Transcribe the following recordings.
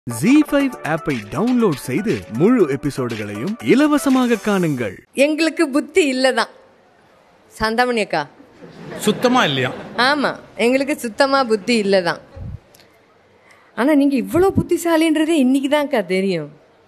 G five ஆப்பை download செய்து முழு எபிசோடுகளையும் இலவசமாக காணுங்கள் எங்களுக்கு புத்தி இல்லைதான் சந்தாமணி அக்கா சுத்தமா இல்லையா ஆமாம் எங்களுக்கு சுத்தமாக புத்தி இல்லை தான் ஆனால் நீங்கள் இவ்வளோ புத்திசாலின்றதே இன்னைக்கு தான்க்கா தெரியும்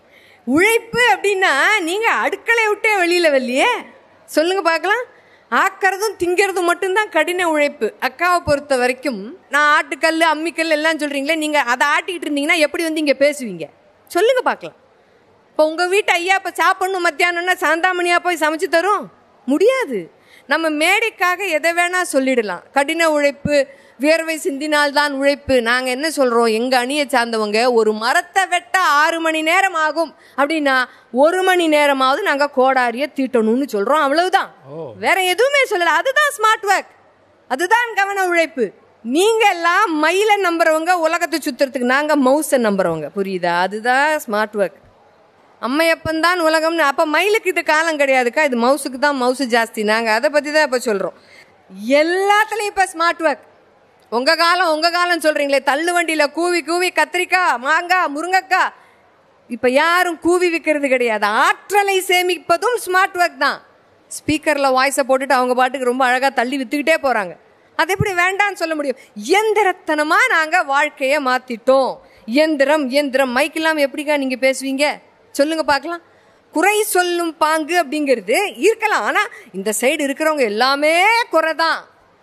உழைப்பு அப்படின்னா நீங்கள் அடுக்களை விட்டே வெளியில் வரலையே சொல்லுங்க பார்க்கலாம் ஆக்கிறதும் திங்கிறதும் மட்டும்தான் கடின உழைப்பு அக்காவை பொறுத்த வரைக்கும் நான் ஆட்டுக்கல் அம்மிக்கல் எல்லாம் சொல்கிறீங்களே நீங்கள் அதை ஆட்டிக்கிட்டு இருந்தீங்கன்னா எப்படி வந்து இங்கே பேசுவீங்க சொல்லுங்க பார்க்கலாம் இப்போ உங்கள் வீட்டு ஐயா இப்போ சாப்பிடணும் மத்தியானம்னா சாந்தாமணியா போய் சமைச்சு தரும் முடியாது நம்ம மேடைக்காக எதை வேணால் சொல்லிடலாம் கடின உழைப்பு வியர்வை சிந்தினால்தான் உழைப்பு நாங்கள் என்ன சொல்கிறோம் எங்கள் அணியை சார்ந்தவங்க ஒரு மரத்தை வெட்ட ஆறு மணி நேரம் ஆகும் அப்படின்னா ஒரு மணி நேரமாவது நாங்கள் கோடாரியை தீட்டணும்னு சொல்கிறோம் அவ்வளவுதான் வேற எதுவுமே சொல்லலை அதுதான் ஸ்மார்ட் ஒர்க் அதுதான் கவன உழைப்பு நீங்க எல்லாம் மயிலை நம்புறவங்க உலகத்தை சுத்துறதுக்கு நாங்க மவுஸை நம்புறவங்க புரியுதா அதுதான் ஸ்மார்ட் ஒர்க் அம்மையப்பன் தான் உலகம்னு அப்போ மயிலுக்கு இது காலம் கிடையாதுக்கா இது மவுஸுக்கு தான் மவுசு ஜாஸ்தி நாங்கள் அதை பற்றி தான் இப்போ சொல்கிறோம் எல்லாத்துலேயும் இப்போ ஸ்மார்ட் ஒர்க் உங்கள் காலம் உங்கள் காலம் சொல்கிறீங்களே தள்ளு வண்டியில் கூவி கூவி கத்திரிக்காய் மாங்காய் முருங்கைக்காய் இப்போ யாரும் கூவி விற்கிறது கிடையாது ஆற்றலை சேமிப்பதும் ஸ்மார்ட் ஒர்க் தான் ஸ்பீக்கரில் வாய்ஸை போட்டுட்டு அவங்க பாட்டுக்கு ரொம்ப அழகாக தள்ளி விற்றுக்கிட்டே போகிறாங்க அது எப்படி வேண்டான்னு சொல்ல முடியும் இயந்திரத்தனமாக நாங்கள் வாழ்க்கையை மாற்றிட்டோம் இயந்திரம் இயந்திரம் மைக் இல்லாமல் எப்படிக்கா நீங்கள் பேசுவீங்க சொல்லுங்க பார்க்கலாம் குறை சொல்லும் பாங்கு அப்படிங்கிறது இருக்கலாம் ஆனால் இந்த சைடு இருக்கிறவங்க எல்லாமே குறை தான்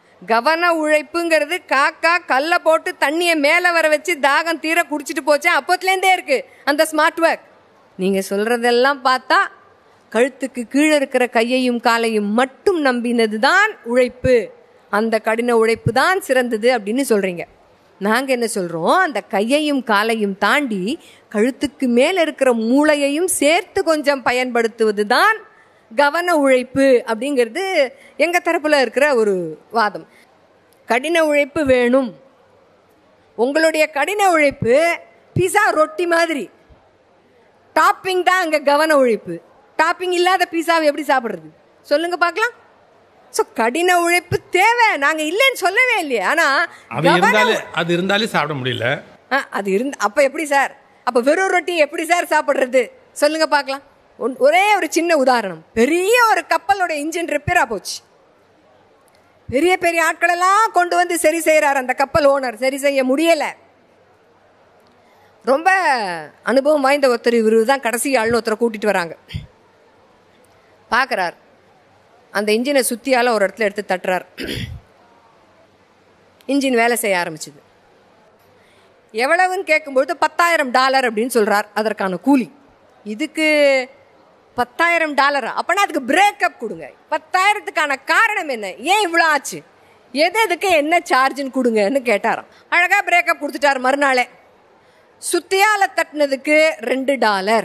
கவன உழைப்புங்கிறது காக்கா கல்லை போட்டு தண்ணியை மேலே வர வச்சு தாகம் தீர குடிச்சிட்டு போச்சேன் அப்போத்துலேருந்தே இருக்கு அந்த ஸ்மார்ட் ஒர்க் நீங்கள் சொல்கிறதெல்லாம் பார்த்தா கழுத்துக்கு கீழே இருக்கிற கையையும் காலையும் மட்டும் நம்பினது தான் உழைப்பு அந்த கடின உழைப்பு தான் சிறந்தது அப்படின்னு சொல்கிறீங்க நாங்கள் என்ன சொல்கிறோம் அந்த கையையும் காலையும் தாண்டி கழுத்துக்கு மேலே இருக்கிற மூளையையும் சேர்த்து கொஞ்சம் பயன்படுத்துவது தான் கவன உழைப்பு அப்படிங்கிறது எங்கள் தரப்பில் இருக்கிற ஒரு வாதம் கடின உழைப்பு வேணும் உங்களுடைய கடின உழைப்பு பிஸா ரொட்டி மாதிரி டாப்பிங் தான் அங்கே கவன உழைப்பு டாப்பிங் இல்லாத பீஸாவை எப்படி சாப்பிட்றது சொல்லுங்க பார்க்கலாம் ஸோ கடின உழைப்பு தேவை நாங்கள் இல்லைன்னு சொல்லவே இல்லையே ஆனால் அது இருந்தாலே அது இருந்தாலே சாப்பிட முடியல ஆ அது இருந்து அப்போ எப்படி சார் அப்போ வெறும் ரொட்டி எப்படி சார் சாப்பிட்றது சொல்லுங்க பார்க்கலாம் ஒன் ஒரே ஒரு சின்ன உதாரணம் பெரிய ஒரு கப்பலோட இன்ஜின் ரிப்பேராக போச்சு பெரிய பெரிய ஆட்களெல்லாம் கொண்டு வந்து சரி செய்கிறார் அந்த கப்பல் ஓனர் சரி செய்ய முடியலை ரொம்ப அனுபவம் வாய்ந்த ஒருத்தர் இவர் தான் கடைசி ஆள்னு ஒருத்தரை கூட்டிட்டு வராங்க பார்க்குறார் அந்த இன்ஜினை சுத்தியால ஒரு இடத்துல எடுத்து தட்டுறார் இன்ஜின் வேலை செய்ய ஆரம்பிச்சுது எவ்வளவுன்னு கேட்கும்பொழுது பத்தாயிரம் டாலர் அப்படின்னு சொல்றார் அதற்கான கூலி இதுக்கு பத்தாயிரம் டாலரா அப்பனா அதுக்கு பிரேக்கப் கொடுங்க பத்தாயிரத்துக்கான காரணம் என்ன ஏன் இவ்வளோ ஆச்சு எது எதுக்கு என்ன சார்ஜுன்னு கொடுங்கன்னு கேட்டாராம் அழகாக பிரேக்கப் கொடுத்துட்டார் மறுநாளே சுத்தியால தட்டினதுக்கு ரெண்டு டாலர்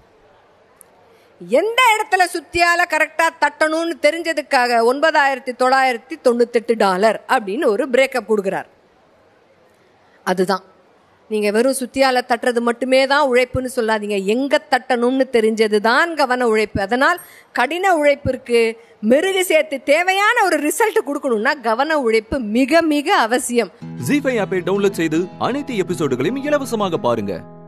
எந்த இடத்துல சுத்தியால கரெக்டாக தட்டணும்னு தெரிஞ்சதுக்காக ஒன்பதாயிரத்தி தொள்ளாயிரத்தி தொண்ணூத்தெட்டு டாலர் அப்படின்னு ஒரு பிரேக்கப் கொடுக்குறார் அதுதான் நீங்கள் வெறும் சுத்தியால தட்டுறது மட்டுமே தான் உழைப்புன்னு சொல்லாதீங்க எங்கே தட்டணும்னு தெரிஞ்சது தான் கவன உழைப்பு அதனால் கடின உழைப்பிற்கு மெருகு சேர்த்து தேவையான ஒரு ரிசல்ட் கொடுக்கணும்னா கவன உழைப்பு மிக மிக அவசியம் ஜி ஃபைவ் ஆப்பை டவுன்லோட் செய்து அனைத்து எபிசோடுகளையும் இலவசமாக பாருங்க